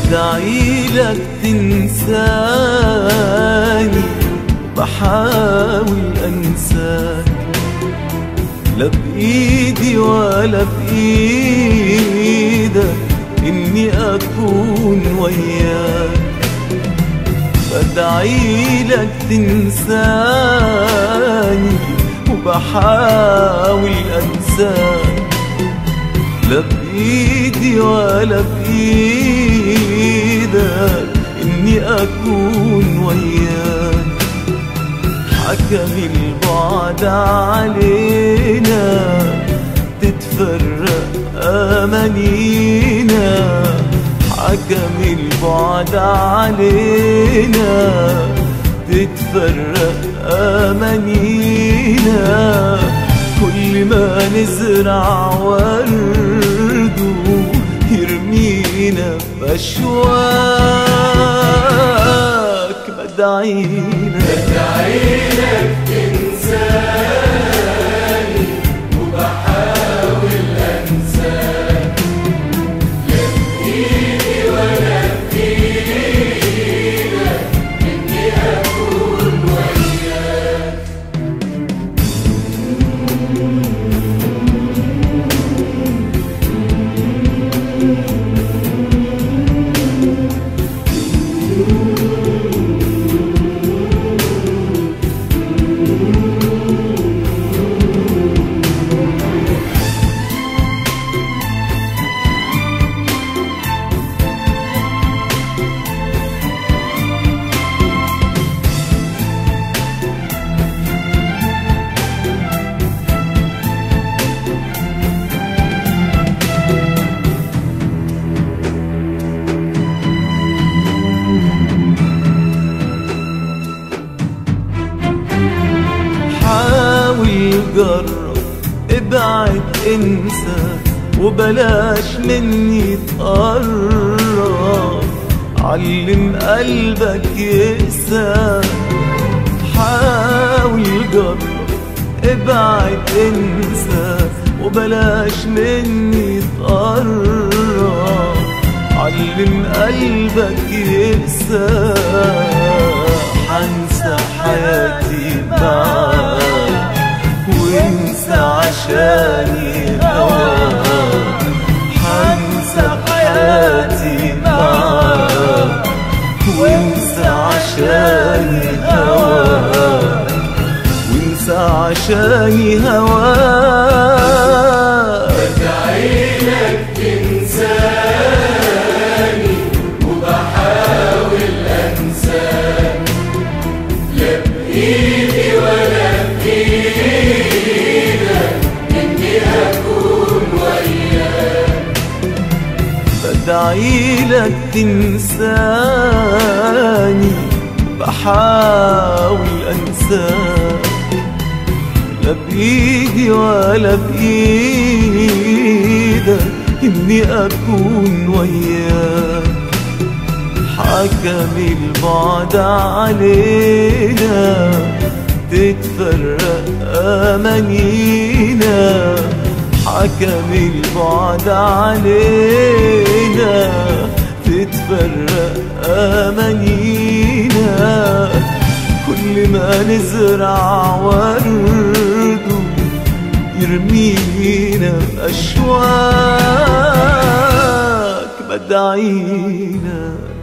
بدعي لك تنساني بحاول انساك لا بايدي ولا بايدك اني اكون وياك بدعي لك تنساني وبحاول انساك لا بايدي ولا بايدك اني اكون وياك حكم البعد علينا تتفرق امانينا حكم البعد علينا تتفرق امانينا كل ما نزرع ورد يرمينا بأشواك بدعينا بدعيلك تنساني وبحاول انساك لا بايدي ولا بايدك اني اكون وياك حاول جرب ابعد انسى وبلاش مني تقرب علم قلبك يقسى حاول جرب ابعد انسى وبلاش مني تقرب علم قلبك يقسى حنسى حياتي معاك وانسى عشاني هواك حنسى حياتي معاك وانسى عشاني هواك وانسى عشاني هواك بدعيلك تنساني وبحاول انساك لا بايدي ولا بايدك اني اكون وياك بدعي لك تنساني بحاول انساك لا بايدي ولا بايدك اني اكون وياك حكم البعد علينا تتفرق امانينا حكم البعد علينا تتفرق امانينا كل ما نزرع ورد يرمينا بأشواك بدعينا